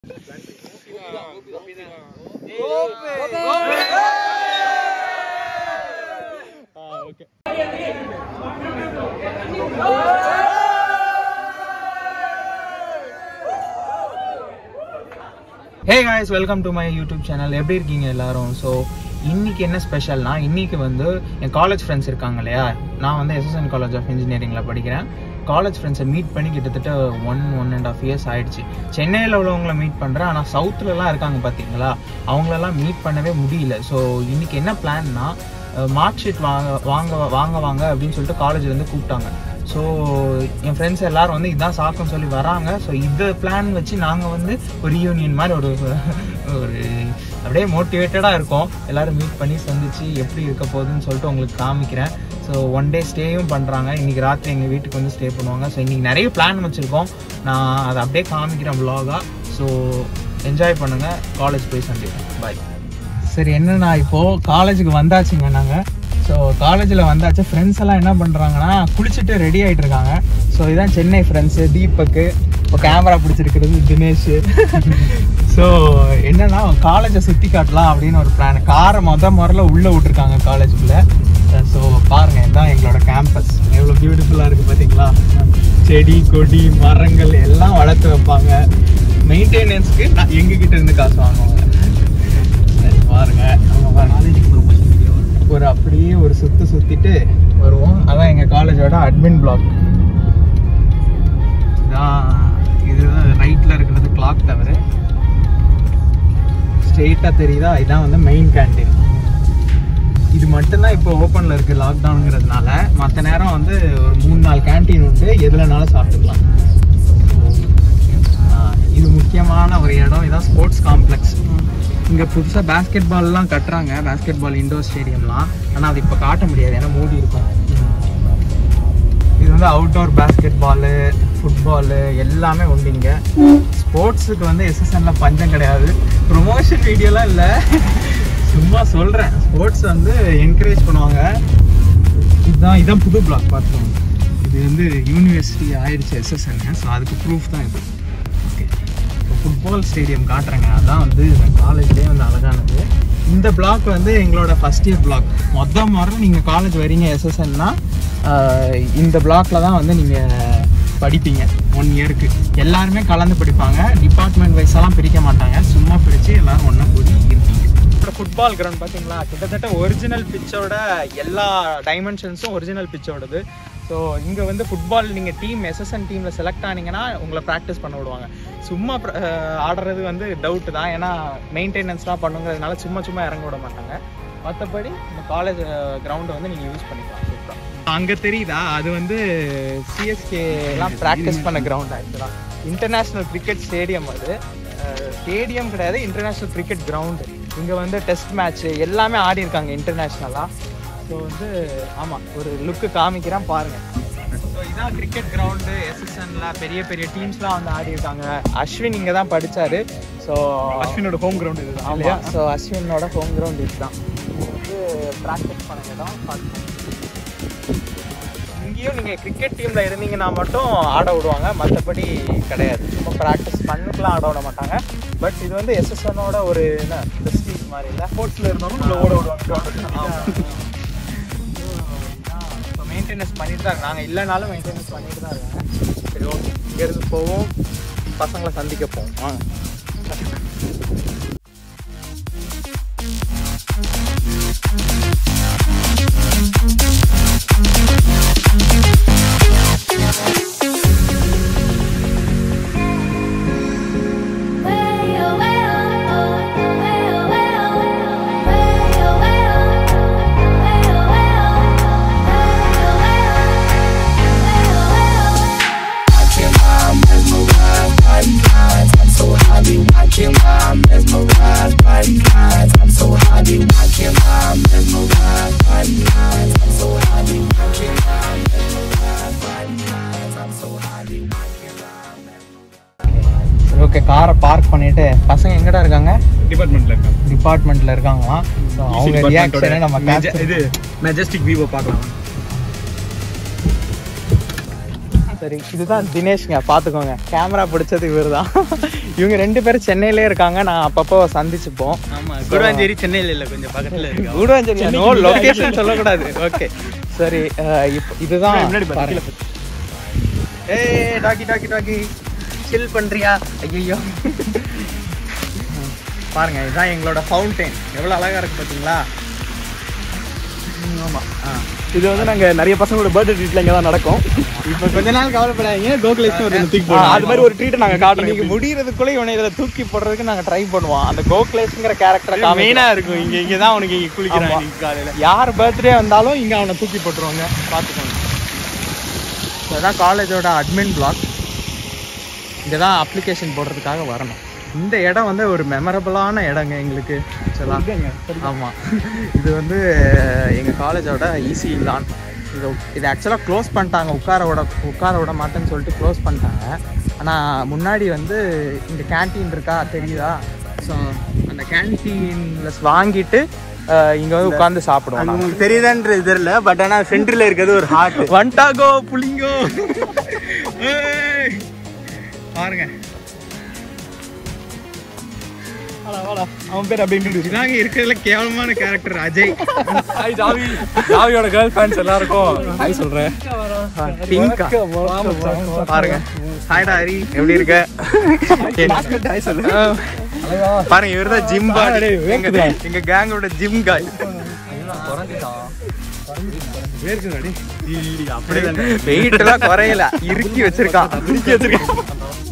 Hey guys welcome to my YouTube channel எப்படி இருக்கீங்க எல்லாரும் ஸோ இன்னைக்கு என்ன ஸ்பெஷல்னா இன்னைக்கு வந்து என் காலேஜ் ஃப்ரெண்ட்ஸ் இருக்காங்க இல்லையா நான் வந்து எஸ்எஸ்என் காலேஜ் ஆஃப் இன்ஜினியரிங்கில் படிக்கிறேன் காலேஜ் ஃப்ரெண்ட்ஸை மீட் பண்ணி கிட்டத்தட்ட one one and half years ஆயிடுச்சு சென்னையில் உள்ளவங்கள மீட் பண்ணுறேன் ஆனால் சவுத்துலலாம் இருக்காங்க பார்த்தீங்களா அவங்களெல்லாம் மீட் பண்ணவே முடியல ஸோ இன்னைக்கு என்ன பிளான்னா மார்க் ஷீட் வாங்க வாங்க வாங்க வாங்க அப்படின்னு சொல்லிட்டு காலேஜ்லேருந்து கூப்பிட்டாங்க ஸோ என் ஃப்ரெண்ட்ஸ் எல்லாரும் வந்து இதான் சாக்குன்னு சொல்லி வராங்க ஸோ இந்த பிளான் வச்சு நாங்கள் வந்து ஒரு யூனியன் மாதிரி ஒரு ஒரு அப்படியே மோட்டிவேட்டடாக இருக்கோம் எல்லாரும் மீட் பண்ணி சந்திச்சு எப்படி இருக்க போகுதுன்னு சொல்லிட்டு உங்களுக்கு காமிக்கிறேன் ஸோ ஒன் டே ஸ்டேயும் பண்ணுறாங்க இன்றைக்கி ராத்திரி எங்கள் வீட்டுக்கு வந்து ஸ்டே பண்ணுவாங்க ஸோ இன்றைக்கி நிறைய பிளான் வச்சுருக்கோம் நான் அதை அப்படியே காமிக்கிறேன் vlog-ஆ ஸோ என்ஜாய் பண்ணுங்கள் காலேஜ் போய் சந்திப்போம் பாய் சரி என்னன்னா இப்போது காலேஜுக்கு வந்தாச்சுங்க நாங்கள் ஸோ காலேஜில் வந்தாச்சு ஃப்ரெண்ட்ஸ் எல்லாம் என்ன பண்ணுறாங்கன்னா குளிச்சுட்டு ரெடி ஆகிட்டு இருக்காங்க ஸோ இதான் சென்னை ஃப்ரெண்ட்ஸு தீபக்கு இப்போ கேமரா பிடிச்சிருக்கிறது தினேஷ் ஸோ என்னன்னா காலேஜை சுற்றி காட்டலாம் அப்படின்னு ஒரு பிளான் காரை மொத முதல்ல உள்ளே விட்டுருக்காங்க காலேஜுக்குள்ளே ஸோ பாருங்க இதான் எங்களோட கேம்பஸ் எவ்வளோ பியூட்டிஃபுல்லாக இருக்குது பார்த்தீங்களா செடி கொடி மரங்கள் எல்லாம் வளர்த்து வைப்பாங்க மெயின்டெனன்ஸ்க்கு நான் எங்ககிட்ட இருந்து காசு வாங்குவாங்க சரி, பாருங்க நம்ம காலேஜுக்கு ஒரு அப்படியே ஒரு சுத்து சுத்திட்டு வருவோம் அதான் எங்க காலேஜோட அட்மின் பிளாக் இதான் இதுதான் ரைட்ல இருக்கிறது கிளாக் தவிர ஸ்ட்ரெயிட்டா தெரியுதா இதான் வந்து மெயின் கேண்டீன் இது மட்டும்தான் இப்போ ஓப்பனில் இருக்குது லாக்டவுனுங்கிறதுனால மற்ற நேரம் வந்து ஒரு மூணு நாலு கேண்டீன் உண்டு எதுலனாலும் சாப்பிட்டுக்கலாம் ஆஹ் இது முக்கியமான ஒரு இடம் இதான் ஸ்போர்ட்ஸ் காம்ப்ளெக்ஸ் இங்கே புதுசாக பேஸ்கெட் பால்லாம் கட்டுறாங்க பேஸ்கெட் பால் இண்டோர் ஸ்டேடியம்லாம் ஆனால் அது இப்போ காட்ட முடியாது ஏன்னா மூடி இருக்கும் இது வந்து அவுட்டோர் பேஸ்கெட் பாலு ஃபுட்பாலு எல்லாமே உண்டு இங்கே ஸ்போர்ட்ஸுக்கு வந்து எஸ்எஸ்என்ல பஞ்சம் கிடையாது ப்ரொமோஷன் வீடியோலாம் இல்லை சும்மா சொல்கிறேன் ஸ்போர்ட்ஸ் வந்து என்கரேஜ் பண்ணுவாங்க இதுதான் இதான் புது பிளாக் பார்த்துக்கோங்க இது வந்து யூனிவர்சிட்டி ஆயிடுச்சு எஸ்எஸ்என் ஸோ அதுக்கு ப்ரூஃப் தான் இது ஓகே இப்போ ஃபுட்பால் ஸ்டேடியம் காட்டுறேங்க அதான் வந்து காலேஜ்லேயே வந்து அழகானது இந்த பிளாக் வந்து எங்களோட ஃபஸ்ட் இயர் பிளாக் மொத்த முறை நீங்கள் காலேஜ் வரீங்க எஸ்எஸ்என்னா இந்த பிளாக்ல தான் வந்து நீங்கள் படிப்பீங்க ஒன் இயருக்கு எல்லாருமே கலந்து படிப்பாங்க டிபார்ட்மெண்ட் வைஸ் எல்லாம் பிரிக்க மாட்டாங்க சும்மா பிரித்து எல்லாரும் ஒன்றா கூடி இருப்பீங்க ஃபுட்பால் கிரவுண்ட் பார்த்தீங்களா கிட்டத்தட்ட ஒரிஜினல் பிச்சோட எல்லா டைமென்ஷன்ஸும் ஒரிஜினல் பிச்சோடது ஸோ இங்கே வந்து ஃபுட்பால் நீங்கள் டீம் எஸ்எஸ்என் டீமில் செலக்ட் ஆனீங்கன்னா உங்களை ப்ராக்டிஸ் பண்ண விடுவாங்க சும்மா pr- அஹ் ஆடுறது வந்து டவுட் தான் ஏன்னா மெயின்டெனன்ஸ்லாம் பண்ணுங்கிறதுனால சும்மா சும்மா இறங்க விட மாட்டாங்க மற்றபடி இந்த காலேஜ் கிரவுண்டை வந்து நீங்கள் யூஸ் பண்ணிக்கலாம் சூப்பராக அங்கே தெரியுதா அது வந்து சிஎஸ்கே எல்லாம் ப்ராக்டிஸ் பண்ண கிரவுண்ட் ஆக்சுவலாக இன்டர்நேஷ்னல் கிரிக்கெட் ஸ்டேடியம் அது ஸ்டேடியம் கிடையாது இன்டர்நேஷ்னல் கிரிக்கெட் கிரவுண்டு இங்கே வந்து டெஸ்ட் மேட்ச் எல்லாமே ஆடி இருக்காங்க இன்டர்நேஷ்னலாக ஸோ வந்து ஆமாம் ஒரு லுக்கு காமிக்கிறேன் பாருங்கள் ஸோ இதான் கிரிக்கெட் கிரவுண்டு எஸ்எஸ்என்ல பெரிய பெரிய டீம்ஸ்லாம் வந்து ஆடி இருக்காங்க அஸ்வின் இங்கே தான் படித்தார் ஸோ அஸ்வினோட ஹோம் கிரவுண்ட் இது ஆமாம் ஸோ அஸ்வினோட ஹோம் கிரவுண்ட் இதுதான் இது வந்து ப்ராக்டிஸ் பண்ண இடம் பார்த்துக்கோங்க இங்கேயும் நீங்கள் கிரிக்கெட் டீமில் இருந்தீங்கன்னா மட்டும் ஆட விடுவாங்க மற்றபடி கிடையாது சும்மா ப்ராக்டிஸ் பண்ணுக்கெலாம் ஆட விட மாட்டாங்க பட் இது வந்து எஸ்எஸ்என்னோட ஒரு என்ன ப்ரெஸ்டீஜ் மாதிரி இல்லை ஸ்போர்ட்ஸ்ல இருந்தாலும் உள்ள ஓட விடுவாங்க இப்போ மெயின்டெனன்ஸ் பண்ணிட்டு தான் நாங்கள் இல்லைனாலும் மெயின்டெனன்ஸ் பண்ணிட்டு தான் இருக்காங்க சரி ஓகே இங்கேருந்து போவோம் பசங்களை சந்திக்க போவோம் வாங்க சரி ஓகே காரை பார்க் பண்ணிட்டு பசங்க எங்கடா இருக்காங்க டிபார்ட்மெண்ட்ல இருக்காங்க டிபார்ட்மெண்ட்ல இருக்காங்களாம் ஸோ அவங்க ரியாக்ஷனை நம்ம capture- இது மெஜஸ்டிக் விவோ பார்க்கலாம் சரி இதுதான் தினேஷ்ங்க பார்த்துக்கோங்க கேமரா பிடிச்சது இவர் தான் இவங்க ரெண்டு பேரும் சென்னையிலே இருக்காங்க நான் அப்பப்போ சந்திச்சுப்போம் ஆமா குருவாஞ்சேரி சென்னையில இல்ல கொஞ்சம் பக்கத்துல இருக்கு கூடவஞ்சேரி நோ லொகேஷன் சொல்லக்கூடாது ஓகே சரி அஹ், இப்போ இதுதான் பாருங்க. ஏய் டாக்கி டாக்கி டாக்கி சில் பண்றியா ஐயோ பாருங்க இதுதான் எங்களோட ஃபவுண்டைன் எவ்வளோ அழகா இருக்கு பார்த்தீங்களா ஆமா இது வந்து நாங்க நிறைய பசங்களோட பர்த்டே ட்ரீட்ல இங்க தான் நடக்கும் இப்ப கொஞ்ச நாள் கவலைப்படாதீங்க கோகுலேஷன் ஒரு தூக்கி ஆ, அது மாதிரி ஒரு ட்ரீட் நாங்க காட்டுறோம் இன்னைக்கு முடியறதுக்குள்ள இவனை இதுல தூக்கி போடுறதுக்கு நாங்க ட்ரை பண்ணுவோம் அந்த கோக்லேஸ்ங்கிற கேரக்டரை மெயினா இருக்கும் இங்க இங்க தான் உனக்கு இங்க குளிக்கிறான் இன்னைக்கு காலையில யார் பர்த்டே வந்தாலும் இங்க அவனை தூக்கி போட்டுருவாங்க பார்த்துக்கோங்க இதுதான் காலேஜோட அட்மின் பிளாக் இங்கே தான் அப்ளிகேஷன் போடுறதுக்காக வரணும் இந்த இடம் வந்து ஒரு மெமரபிளான இடங்க எங்களுக்கு ஆக்சுவலாக ஆமாம் இது வந்து எங்கள் காலேஜோட ஈசி லான் இது இது ஆக்சுவலாக க்ளோஸ் பண்ணிட்டாங்க உட்கார விட உட்கார விட மாட்டேன்னு சொல்லிட்டு க்ளோஸ் பண்ணிட்டாங்க ஆனால் முன்னாடி வந்து இங்கே கேன்டீன் இருக்கா தெரியுதா ஸோ அந்த கேன்டீனில் வாங்கிட்டு இங்கே வந்து உட்காந்து சாப்பிடுவோம் நாங்க. உங்களுக்கு தெரியுதான்றது தெரியல பட் ஆனா சென்டர்ல இருக்கிறது ஒரு ஹார்ட் வண்டாகோ புளிங்கோ ஏய். பாருங்க அவன் பேர் அப்படி introduce. இதாங்க இருக்கிறதுல கேவலமான கேரக்டர் அஜய் ஹாய் ஜாவி ஜாவியோட கேர்ள் ஃபேன்ஸ் எல்லாருக்கும் ஹாய் சொல்றேன் பிங்கா பாருங்க ஹாய்டா ஹரி எப்படி இருக்க ஹாய் சொல்லு ஆ, பாருங்க இவர் தான் ஜிம் பாடி எங்க எங்க கேங்கோட ஜிம் காய் வெயிட் எல்லாம் குறையல இறுக்கி வச்சிருக்கான் இறுக்கி வச்சிருக்கான்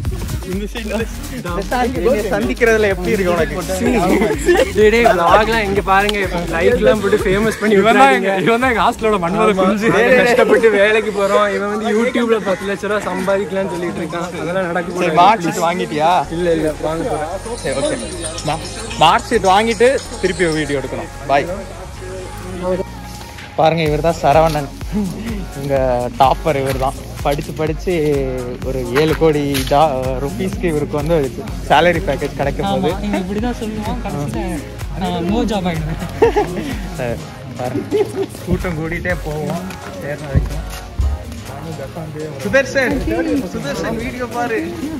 என்னைய சந்திக்கிறதுல எப்படி இருக்கு உனக்கு டேய் vlogலாம் இங்க பாருங்க லைட்லாம் போட்டு ஃபேமஸ் பண்ணி இவன் தான் விட்டுறாதீங்க. எங்க இவன் தான் எங்க ஹாஸ்டலோட மன்மத குஞ்சு நாங்க கஷ்டப்பட்டு வேலைக்கு போறோம் இவன் வந்து யூடியூப்ல பத்து லட்ச ரூபா சம்பாதிக்கலாம்னு சொல்லிட்டு இருக்கான் அதெல்லாம் நடக்க சரி கூடாது மார்க் ஷீட் வாங்கிட்டியா இல்ல இல்ல வாங்க போறேன் சரி ஓகே மார்க் ஷீட் வாங்கிட்டு திருப்பி வீடியோ எடுக்கணும் பாய் பாருங்க இவர் தான் சரவணன் இங்க டாப்பர் இவர் தான் படிச்சு படிச்சு ஒரு ஏழு கோடி ருபீஸ்க்கு இவருக்கு வந்து சேலரி பேக்கேஜ் கிடைக்கும் போது நீங்க இப்படிதான் சொல்லுவோம் கடைசியில நோ ஜாப் ஆயிடுவேன் சரி, பாருங்க கூட்டம் கூடிட்டே போவோம் சேர்ந்த வரைக்கும் சுதர்சன் சுதர்சன் வீடியோ பாரு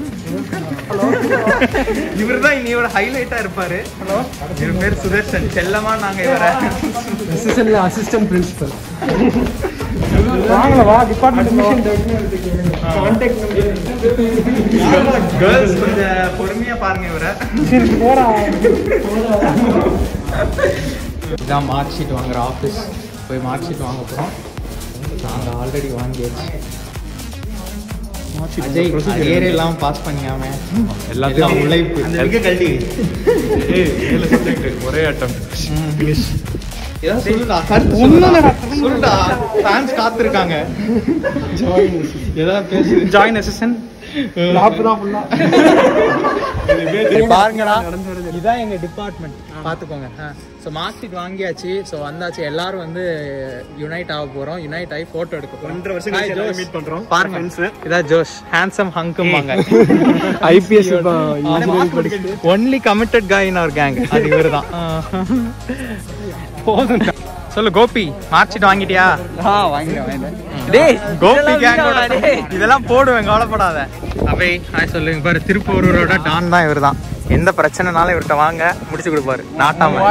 இவர் தான் இன்னையோட ஹைலைட்டா இருப்பாரு ஹலோ இவர் பேர் சுதர்சன் செல்லமா நாங்க இவரை அசிஸ்டன்ட்ல அசிஸ்டன்ட் பிரின்சிபல் கேர்ள்ஸ் கொஞ்சம் பொறுமையா பாருங்க இவரை இதான் மார்க் ஷீட் வாங்குற ஆஃபீஸ் போய் மார்க் ஷீட் வாங்க போகிறோம் நாங்கள் ஆல்ரெடி வாங்கியாச்சு அஜய் அரியரே எல்லாம் பாஸ் பண்ணியாம எல்லாத்தையும் உழைப்பு அந்த விக்க கழட்டி ஒரே அட்டம் ஏதாவது சொல்லுடா கருத்து சொல்லுடா ஃபேன்ஸ் காத்திருக்காங்க ஏதாவது பேசு ஜாயின் அசிஸ்டன்ட் சரி, பாருங்கடா இதான் எங்க டிபார்ட்மெண்ட் பாத்துக்கோங்க ஸோ மார்க் ஷீட் வாங்கியாச்சு ஸோ வந்தாச்சு எல்லாரும் வந்து யுனைட் ஆக போறோம் யுனைட் ஆகி போட்டோ எடுக்க போறோம் ஒன்றரை வருஷம் Hi, கழிச்சு எல்லாரும் ஜோஷ். meet பண்றோம். பாருங்க Friends. இதான் ஜோஷ் ஹேண்ட்ஸம் ஹங்கும் வாங்க ஐபிஎஸ் ஒன்லி கமிட்டட் காய் இன் அவர் கேங் அது இவர் தான் போதும் சொல்லு கோபி மார்க் ஷீட் வாங்கிட்டியா டேய் கோபி கேங்கோட இதெல்லாம் போடுவேன் கவலைப்படாத அவை ஹாய் சொல்லுங்க பாரு திருப்பூரோட டான் தான் இவர் தான் எந்த பிரச்சனைனாலும் இவர்கிட்ட வாங்க முடிச்சு கொடுப்பாரு நாட்டாம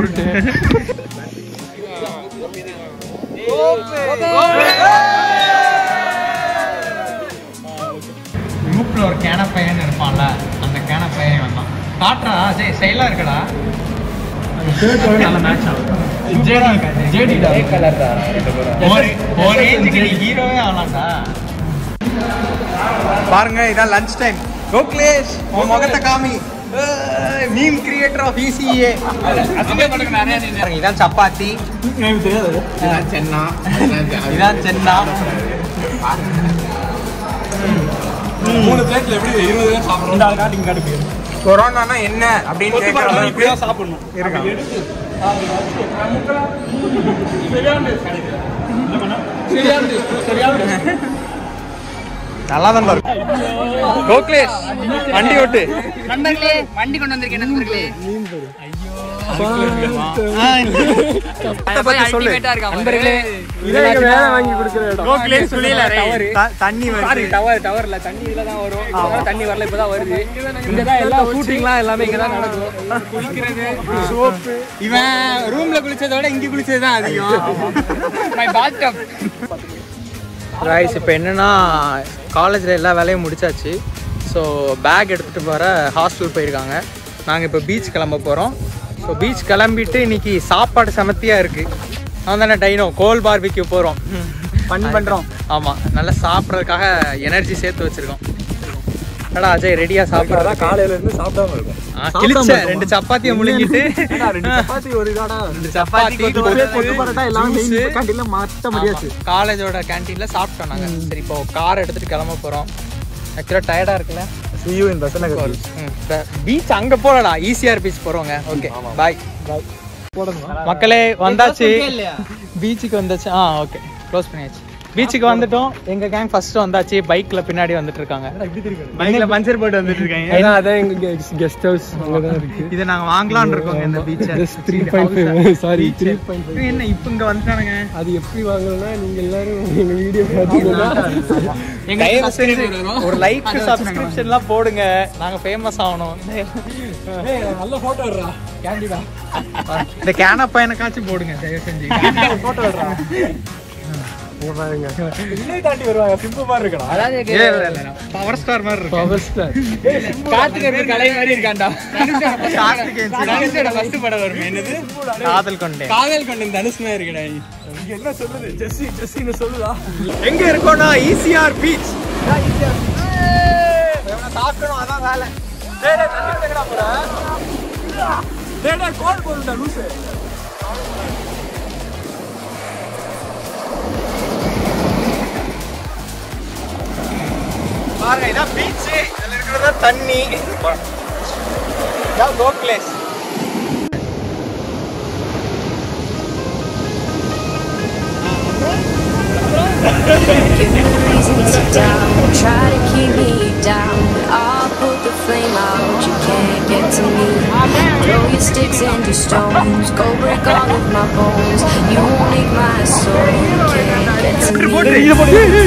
குரூப்ல ஒரு கேன பையன் இருப்பான்ல அந்த கேன பையன் வந்தான் காட்டுறா ஜெய் செயலா இருக்கடா நல்ல மேட்ச் ஆகும் ஒரு ஒரு ஏஞ்சுக்கு நீ ஹீரோவே ஆகலாம்டா பாருங்க இதான் லஞ்ச் டைம் கோக்லேஷ் உன் முகத்தை காமி மீம் கிரியேட்டர் ஆஃப் இசிஏ இதான் சப்பாத்தி இதான் சென்னா இதான் சென்னா மூணு பிளேட்ல எப்படி இருபது பேர் சாப்பிடுறோம் இந்த காட்டிங் காட்டு கொரோனானா என்ன அப்படின்னு கேட்கற அளவுக்கு இப்படிதான் சாப்பிடணும் இருக்கான் நல்லா தான் இருக்கும் கோக்லேஷ் வண்டி ஓட்டு நண்பர்களே வண்டி கொண்டு வந்திருக்கேன் நண்பர்களே சொல்லு நண்பர்களே இதான் வேலை வாங்கி கொடுக்குற இடம் கோகுலேஷ் சுழியில டவரு. தண்ணி சாரி வருது டவர் டவர்ல தண்ணி இதுல தான் வரும் இப்பதான் தண்ணி வரல இப்பதான் வருது இங்க தான் எல்லா ஷூட்டிங்லாம் எல்லாமே இங்க தான் நடக்கும் குளிக்கிறது சோப்பு இவன் ரூம்ல குளிச்சதை விட இங்க குளிச்சது தான் அதிகம் மை பாத்டப் ரைஸ் இப்போ என்னன்னா காலேஜில் எல்லா வேலையும் முடிச்சாச்சு ஸோ பேக் எடுத்துகிட்டு போகிற ஹாஸ்டல் போயிருக்காங்க நாங்கள் இப்போ பீச் கிளம்ப போகிறோம் ஸோ பீச் கிளம்பிட்டு இன்னைக்கு சாப்பாடு செமத்தியாக இருக்குது நான் தானே டைனோ கோல் பார்பிக்யூ போகிறோம் ஃபன் பண்றோம் ஆமாம் நல்லா சாப்பிட்றதுக்காக எனர்ஜி சேர்த்து வச்சுருக்கோம் என்னடா அஜய் ரெடியாக சாப்பிட்றதா அதான் காலையில இருந்து சாப்பிடாம இருக்கும் கிழிச்ச ரெண்டு சப்பாத்தியை முழுங்கிட்டு ரெண்டு சப்பாத்தி ஒரு இதாடா ரெண்டு சப்பாத்தி கொத்து பரோட்டா எல்லாம் கேண்டீன்ல மாத்த முடியாது காலேஜோட கேன்டீன்ல சாப்பிட்டோம் நாங்க சரி இப்போ கார் எடுத்துட்டு கிளம்ப போறோம் ஆக்சுவலா டயர்டா இருக்குல்ல see you in ரசநகர் பீச் அங்க போலடா ஈசிஆர் பீச் போறோங்க ஓகே பாய் மக்களே வந்தாச்சு பீச்சுக்கு வந்தாச்சு ஆ ஓகே க்ளோஸ் பண்ணியாச்சு பீச்சுக்கு வந்துட்டோம் எங்க கேங் ஃபர்ஸ்ட் வந்தாச்சு பைக்ல பின்னாடி வந்துட்டு இருக்காங்க பைக்ல பஞ்சர் போட்டு வந்துட்டு இருக்காங்க ஏன்னா அதான் எங்க கெஸ்ட் ஹவுஸ் அங்கதான் இருக்கு இதை நாங்க வாங்கலாம்னு இருக்கோங்க இந்த பீச்சை three point five sorry three point five என்ன இப்போ இங்க வந்துட்டானுங்க அது எப்படி வாங்கணும்னா நீங்க எல்லாரும் எங்க வீடியோ பார்த்தீங்கன்னா தயவு செஞ்சு ஒரு லைக் சப்ஸ்கிரிப்ஷன்லாம் போடுங்க நாங்க ஃபேமஸ் ஆகணும் நல்ல போட்டோ எடுறா கேண்டிடா இந்த கேன பையனுக்காச்சும் போடுங்க தயவு செஞ்சு போட்டோ எடுறா போடுறாங்க இன்னும் தாண்டி வருவாங்க சிம்பு மாதிரி இருக்கடா அதாவது பவர் ஸ்டார் மாதிரி இருக்கு பவர் ஸ்டார் காத்துக்கிறது கலை மாதிரி இருக்காண்டா ஃபர்ஸ்ட் படம் வரும் என்னது காதல் கொண்டேன் காதல் கொண்டு தனுஷ் மாதிரி இருக்கடா இங்க என்ன சொல்லுது ஜெஸ்ஸி ஜெஸ்ஸின்னு சொல்லுதா எங்க இருக்கோம்னா ஈசிஆர் பீச் சாப்பிடணும் அதான் வேலை டேய் டேய் தண்ணி எடுக்கடா போற டேய் டேய் கோல் போடுடா லூசு பாருங்க இதான் பீச் இதுல இருக்கிறது தண்ணி இதான் கோக்லேஸ் reason to down, try to keep me down. But I'll put the flame out, you can't get to me. Throw your sticks and your stones, go break all of my bones. You won't make my soul, you can't get to me. And there is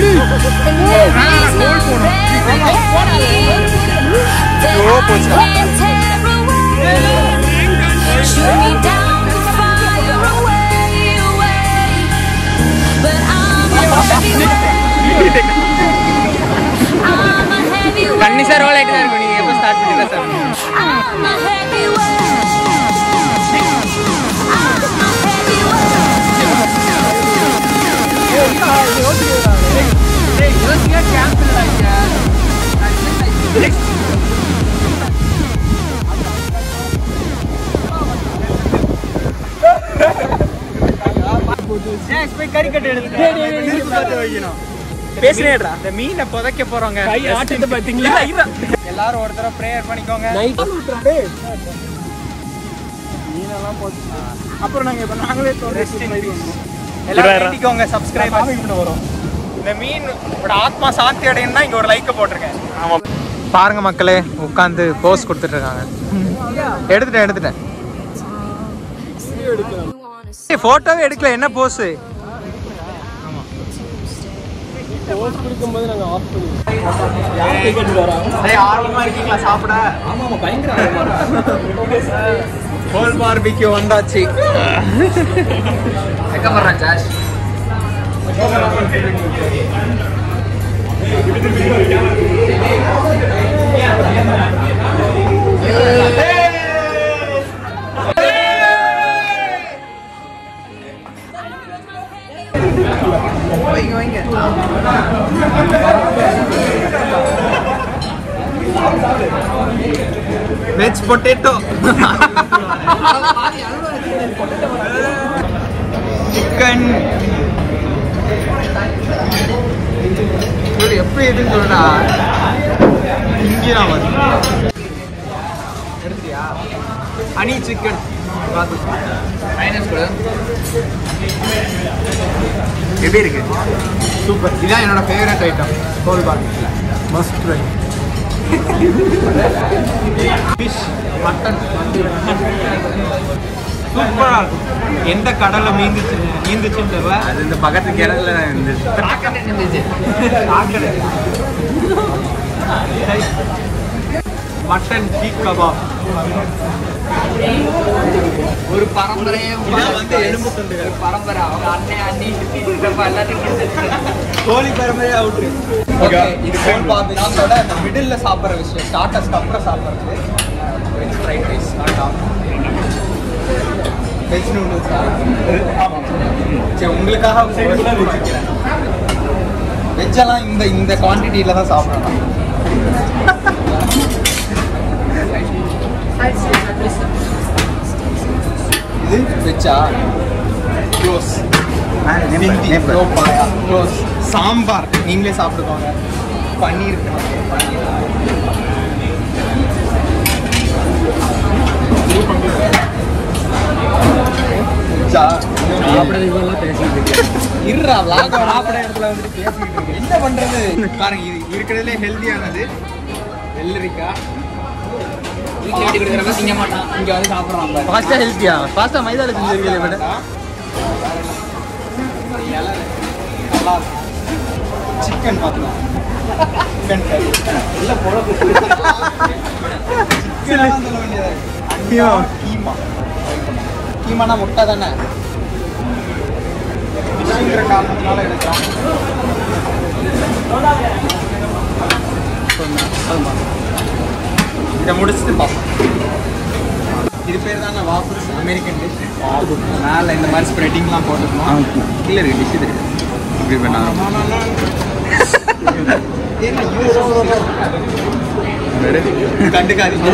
no remedy that I can't tear away. Shoot me down to fire away, away. But I'm a heavyweight. I'm a heavyweight. கன்னிசா ரோல் ஆயிட்டு தான் இருக்கும் நீங்க எப்போ start பண்ணி sir I'm a heavyweight. I'm a heavyweight. பேசுறேடா இந்த மீனை புதைக்க போறோங்க கை ஆட்டிட்டு பாத்தீங்களா எல்லாரும் ஒரு தடவை ப்ரேயர் பண்ணிக்கோங்க நைட் அப்புறம் நாங்க இப்ப நாங்களே எல்லாரும் வேண்டிக்கோங்க சப்ஸ்கிரைபர் வரும் இந்த மீன் இப்படி ஆத்மா சாந்தி அடையணும்னா இங்க ஒரு லைக்க போட்டிருக்கேன் ஆமா பாருங்க மக்களே உட்காந்து போஸ் கொடுத்துட்டு இருக்காங்க எடுத்துட்டேன் எடுத்துட்டேன் போட்டோவே எடுக்கல என்ன போஸ் போஸ் கொடுக்கும்போது நாங்க ஆஃப் பண்ணுவோம் யார் டிக்கெட் வரா ஆர்வமா இருக்கீங்களா சாப்பிட ஆமா ஆமா பயங்கர ஹோல் பார்பிக்யூ வந்தாச்சு வெக்கப்படுறான் ஜாஷ் வெஜ் பொட்டேட்டோ சிக்கன் எப்படி எதுன்னு சொல்றா இங்கே வந்து எடுத்துட்டியா ஹனி சிக்கன் எப்படி இருக்கு சூப்பர் இதான் என்னோட favourite item whole bottle must try fish mutton சூப்பரா இருக்கும் எந்த கடல்ல மீந்துச்சு மீந்துச்சுன்னு தெரியல அது இந்த பக்கத்து கிணறுல இருந்துச்சு சாக்கடை. மட்டன் சீக் கபாப் ஒரு பரம்பரையே வந்து எலும்பு துண்டுகள் பரம்பரை அவங்க அண்ணன் அண்ணி சித்தி சித்தப்பா எல்லாத்தையும் கோழி பரம்பரையே அவுட்ரு ஓகே இது கோல் பாபினாஸோட இந்த மிடில் சாப்பிட்ற விஷயம் ஸ்டார்டர்ஸ்க்கு அப்புறம் சாப்பிட்றது veg fried rice veg noodles ஆமாம் சரி உங்களுக்காக வச்சுக்கிறேன் வெஜ்ஜெல்லாம் இந்த இந்த குவான்டிட்டியில் தான் சாப்பிடணும் இது வெஜ்ஜா க்ளோஸ் க்ளோஸ் சாம்பார் நீங்களே சாப்பிட்டுக்கோங்க பன்னீர் வெஜ்ஜா இருடா vlog சாப்பிட இடத்துல வந்துட்டு பேசிட்டு இருக்கு என்ன பண்றது பாருங்க இது இருக்கிறதுலே ஹெல்தியானது வெள்ளரிக்காய் வீட்டுல வெட்டி கொடுக்குறப்ப திங்க மாட்டான் இங்க வந்து சாப்பிடுறான் பாரு. பாஸ்டா ஹெல்த்தியா பாஸ்டா மைதால செஞ்சிருக்கீங்க மேடம் சிக்கன் பார்க்கலாம் சிக்கன் இல்ல பொழப்பு சிக்கன் சொல்ல வேண்டியது அண்டியா கீமா கீமானா முட்டை தானே ஃபிஷ்ங்கிற காரணத்தினால எடுக்கலாம் இதை முடிச்சுட்டு பார்ப்போம் இது பேர் தானே வாஃபிள்ஸ் அமெரிக்கன் டிஷ் மேலே இந்த மாதிரி ஸ்ப்ரெட்டிங்லாம் போட்டுக்கணும் கீழே இருக்கு டிஷ் இருக்கு இப்படி பண்ணா கண்டுக்காதீங்க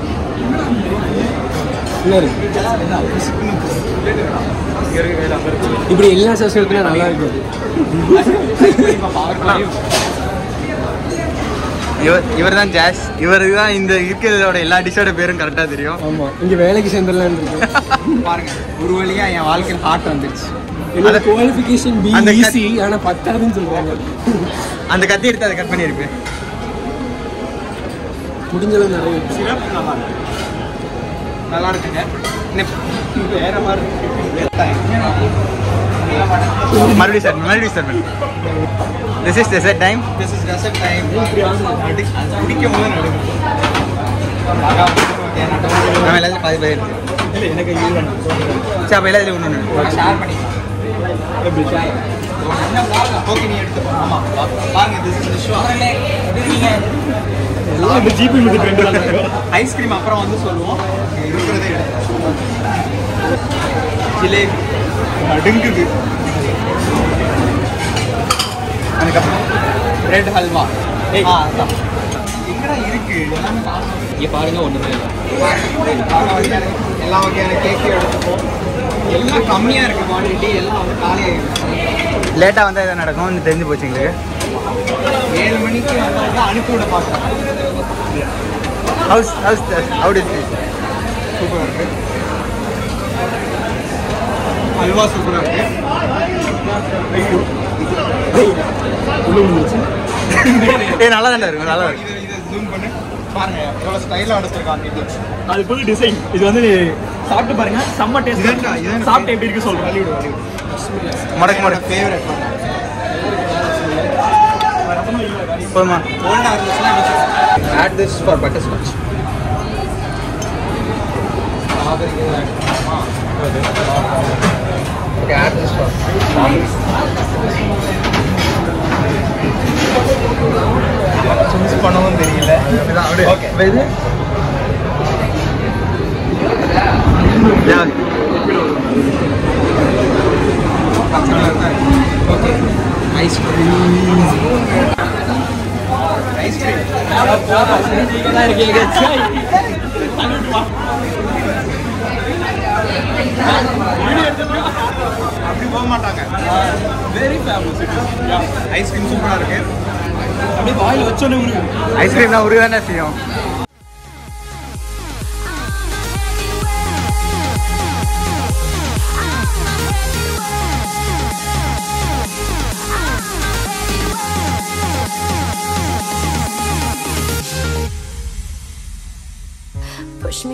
இப்படி எல்லா சஸ்களுக்கும் நல்லா இருக்குது இவர் இவர் தான் ஜாஸ் இவருக்கு தான் இந்த இருக்கிறதோட எல்லா டிஷ்ஷோட பேரும் கரெக்டாக தெரியும் ஆமா இங்க வேலைக்கு சேர்ந்துடலான்னு இருக்கு பாருங்க ஒரு வழியா என் வாழ்க்கையில் ஹார்ட் வந்துருச்சு என்னோட குவாலிஃபிகேஷன் பி அந்த க- ஈஸி ஆனா பத்தாதுன்னு சொல்றாங்க அந்த கத்தி எடுத்து அதை கட் பண்ணியிருப்பேன் முடிஞ்ச அளவு நிறைய இருக்கு. சிறப்பு நல்லா இருக்கு நல்லா இருக்குங்க இன்னும் வேற மாதிரி மறுபடியும் சார் மறுபடியும் sir this is dessert time this is dessert time குடிக்கும் போது நடுங்க நம்ம எல்லாத்தையும் பாதி பாதி இருக்கு எனக்கு இது வேணும் சரி அப்போ எல்லாத்தையும் ஒன்று ஒன்று ஷேர் பண்ணி ஓகே நீ எடுத்துக்கோ ஆமா பாருங்க திஸ் இஸ் விஷ்வா ஐஸ்கிரீம் அப்புறம் வந்து சொல்லுவோம் இருக்கிறதே எடுத்து ஜிலேபி நடுங்குது அதுக்கப்புறம் பிரெட் ஹல்வா ஆ அதான் எங்கடா இருக்கு எல்லாமே காணும். இங்க பாருங்க ஒண்ணுமே இல்லை எல்லா வகையான எல்லா வகையான கேக்கையும் எடுத்துப்போம் எல்லாம் கம்மியாக இருக்கு குவான்டிட்டி எல்லாம் வந்து காலியாகிருக்கு லேட்டாக வந்தால் எதாவது நடக்கும் தெரிஞ்சு போச்சு எங்களுக்கு ஏழு மணிக்கு வந்தவங்க அனுப்பி விட பார்க்குறேன் ஹவுஸ் ஹவுஸ் ஹவுட் இஸ் சூப்பராக இருக்கு அல்வா சூப்பராக இருக்கு ஏ நல்லா தான் இருக்கும் நல்லா இருக்கு இது இது ஜூம் பண்ணு பாருங்க எவ்வளோ ஸ்டைலாக எடுத்திருக்காங்க இது அது புது டிசைன் இது வந்து சாப்பிட்டு பாருங்க செம்ம டேஸ்ட் இதுதான்டா, இதுதான் சாப்பிட்டு எப்படி இருக்கு சொல்றேன் வலிவிடு வலிவிடு மடக்கு மடக்கு ஃபேவரட் போதுமா ஓல்டாக இருந்துச்சுன்னா add this for butterscotch okay add this for choose பண்ணவும் தெரியல ஓகே இது ஓகே ஐஸ்கிரீம் ஐஸ்கிரீம் அப்படி போக மாட்டாங்க வெரி ஃபேமஸ் ஐஸ்கிரீம் சூப்பராக இருக்கு அப்படியே வாயில் வச்சோன்னே உங்களுக்கு ஐஸ்கிரீம்லாம் உருவானே செய்யும்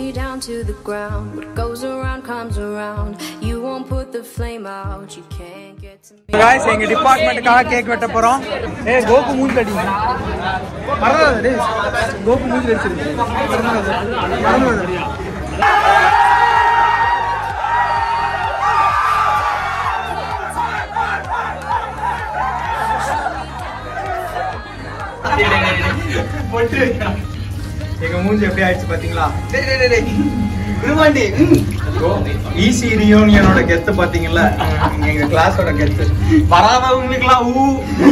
me down to the ground. What goes around comes around. You won't put the flame out. You can't get to me. Guys எங்க டிபார்ட்மெண்ட்டுக்காக கேக் வெட்ட போறோம் ஏ கோகு மூஞ்சி அடி மறந்துடாத டேய் கோகு மூஞ்சி அடிச்சிருக்கு மறந்துடாத மறந்துடாத எங்க மூஞ்சி எப்படி ஆயிடுச்சு பாத்தீங்களா டேய் டேய் டேய், டேய் விரும்பாண்டி ஈசி ரியூனியனோட கெத்து பாத்தீங்கல்ல இங்க எங்க கிளாஸோட கெத்து வராதவங்களுக்குலாம் ஊ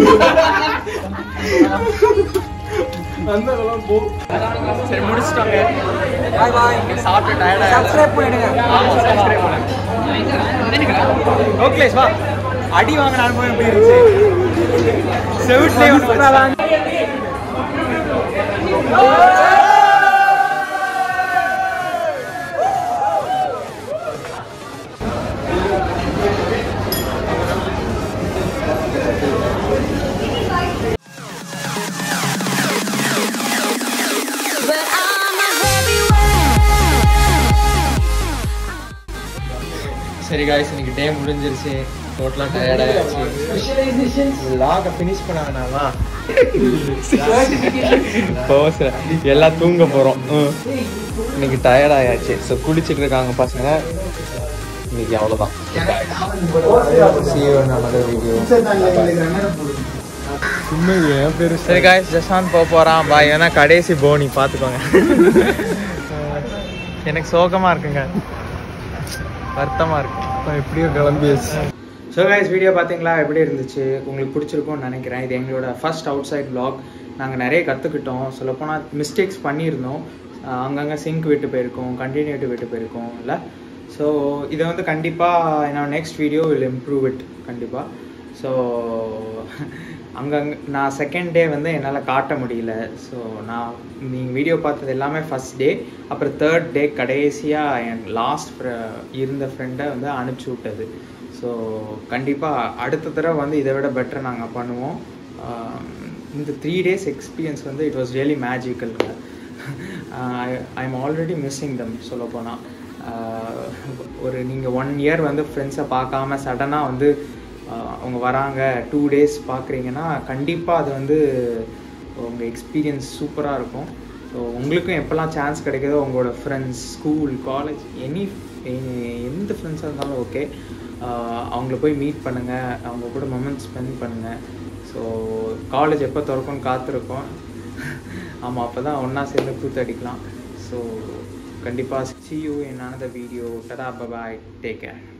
சரி முடிச்சிட்டோங்க பாய் பாய் சாப்பிட்டு டயர்டா சப்ஸ்கிரைப் பண்ணிடுங்க ஆமா சப்ஸ்கிரைப் பண்ணுங்க ஓகேஸ் வா அடி வாங்கின அனுபவம் எப்படி இருந்துச்சு செவிட்லயே ஒன்று But I'm a heavyweight. சரி காய்ஸ் இன்னைக்கு டே முடிஞ்சிருச்சு டோட்டலாக டயர்டாகிடுச்சு லாக ஃபினிஷ் பண்ணாங்கனாமா போச எல்லாம் தூங்க போகிறோம் இன்னைக்கு டயர்ட் ஆயாச்சு ஸோ குளிச்சுட்டு இருக்காங்க பசங்க இன்னைக்கு அவ்வளோதான் சரி காய்ஸ் ஜஸ்வான் போக போகிறான் பாய் ஏன்னா கடைசி போனி பார்த்துக்கோங்க எனக்கு சோகமாக இருக்குங்க வருத்தமாக இருக்கு எப்படியோ கிளம்பியாச்சு ஸோ கைஸ் வீடியோ பார்த்தீங்களா எப்படி இருந்துச்சு உங்களுக்கு பிடிச்சிருக்கும்னு நினைக்கிறேன் இது எங்களோட ஃபர்ஸ்ட் அவுட் சைட் vlog நாங்கள் நிறைய கற்றுக்கிட்டோம் சொல்லப்போனால் மிஸ்டேக்ஸ் பண்ணியிருந்தோம் அஹ் அங்கங்கே சிங்க் விட்டு போயிருக்கோம் கண்டினியூட்டி விட்டு போயிருக்கோம் இல்லை ஸோ இதை வந்து கண்டிப்பாக என்னோட next video will improve it கண்டிப்பாக ஸோ அங்கங்கே நான் செகண்ட் டே வந்து என்னால் காட்ட முடியல ஸோ நான் நீங்கள் வீடியோ பார்த்தது எல்லாமே ஃபஸ்ட் டே அப்புறம் தேர்ட் டே கடைசியாக என் லாஸ்ட் இருந்த ஃப்ரெண்டை வந்து அனுப்பிச்சி விட்டது ஸோ கண்டிப்பாக அடுத்த தடவை வந்து இதை விட பெட்டர் நாங்கள் பண்ணுவோம் ஆஹ் இந்த த்ரீ டேஸ் எக்ஸ்பீரியன்ஸ் வந்து இட் வாஸ் ரியலி மேஜிக்கல்ங்க I am already missing them சொல்லப்போனால் ஒரு நீங்கள் ஒன் இயர் வந்து ஃப்ரெண்ட்ஸை பார்க்காம சடனாக வந்து ஆஹ் அவங்க வராங்க டூ டேஸ் பார்க்குறீங்கன்னா கண்டிப்பாக அது வந்து உங்கள் எக்ஸ்பீரியன்ஸ் சூப்பராக இருக்கும் ஸோ உங்களுக்கும் எப்போல்லாம் சான்ஸ் கிடைக்குதோ உங்களோட ஃப்ரெண்ட்ஸ் ஸ்கூல் காலேஜ் எனி எந்த ஃப்ரெண்ட்ஸாக இருந்தாலும் ஓகே அவங்கள போய் மீட் பண்ணுங்கள் அவங்க கூட மொமெண்ட் ஸ்பெண்ட் பண்ணுங்கள் ஸோ காலேஜ் எப்போ திறக்கும்னு காத்திருக்கோம் ஆமாம் அப்போ தான் ஒன்றா சேர்ந்து கூத்தடிக்கலாம் ஸோ கண்டிப்பாக see you in another video tata bye bye take care